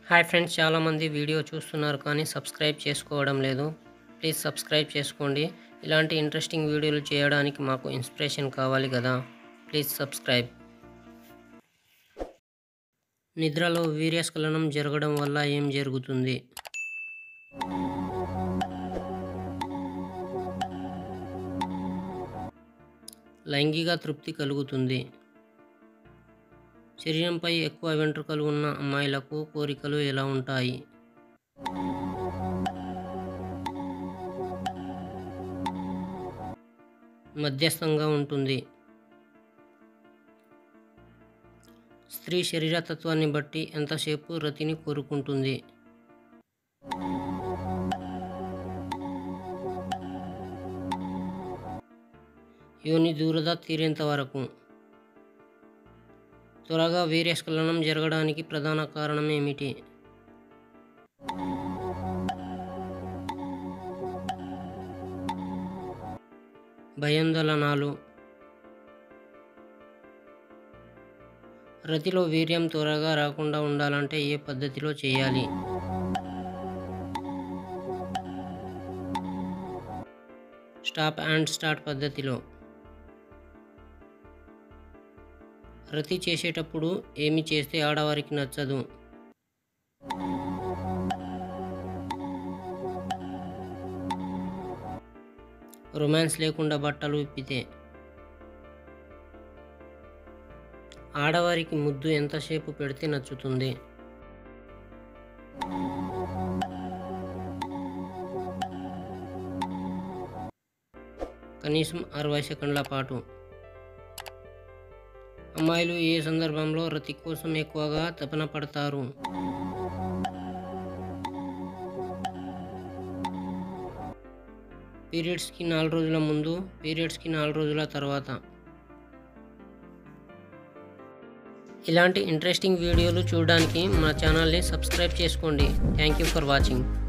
hi friends చాలామంది video చూస్తున్నారు కానీ సబ్స్క్రైబ్ చేసుకోవడం లేదు ప్లీజ్ సబ్స్క్రైబ్ చేసుకోండి ఇలాంటి ఇంట్రెస్టింగ్ వీడియోలు చేయడానికి మాకు ఇన్స్పిరేషన్ కావాలి కదా ప్లీజ్ సబ్స్క్రైబ్ నిద్రలో వీర్యస్ఖలనం జరగడం వల్ల ఏం జరుగుతుంది లైంగిక తృప్తి కలుగుతుంది శరీరంపై ఎక్కువ వెంట్రుకలు ఉన్న అమ్మాయిలకు కోరికలు ఎలా ఉంటాయి మధ్యస్థంగా ఉంటుంది స్త్రీ శరీరతత్వాన్ని బట్టి ఎంతసేపు రతిని కోరుకుంటుంది యోని దూరద తీరేంత వరకు త్వరగా వీర్యస్ఖలనం జరగడానికి ప్రధాన కారణం ఏమిటి భయాందోళనాలు రతిలో వీర్యం త్వరగా రాకుండా ఉండాలంటే ఏ పద్ధతిలో చేయాలి స్టాప్ అండ్ స్టార్ట్ పద్ధతిలో రతి చేసేటప్పుడు ఏమి చేస్తే ఆడవారికి నచ్చదు రొమాన్స్ లేకుండా బట్టలు విప్పితే ఆడవారికి ముద్దు ఎంతసేపు పెడితే నచ్చుతుంది కనీసం అరవై సెకండ్ల పాటు అమ్మాయిలు ఏ సందర్భంలో రతి కోసం ఎక్కువగా తపన పడతారు పీరియడ్స్కి నాలుగు రోజుల ముందు పీరియడ్స్కి నాలుగు రోజుల తర్వాత ఇలాంటి ఇంట్రెస్టింగ్ వీడియోలు చూడడానికి మా ఛానల్ని సబ్స్క్రైబ్ చేసుకోండి థ్యాంక్ యూ ఫర్ వాచింగ్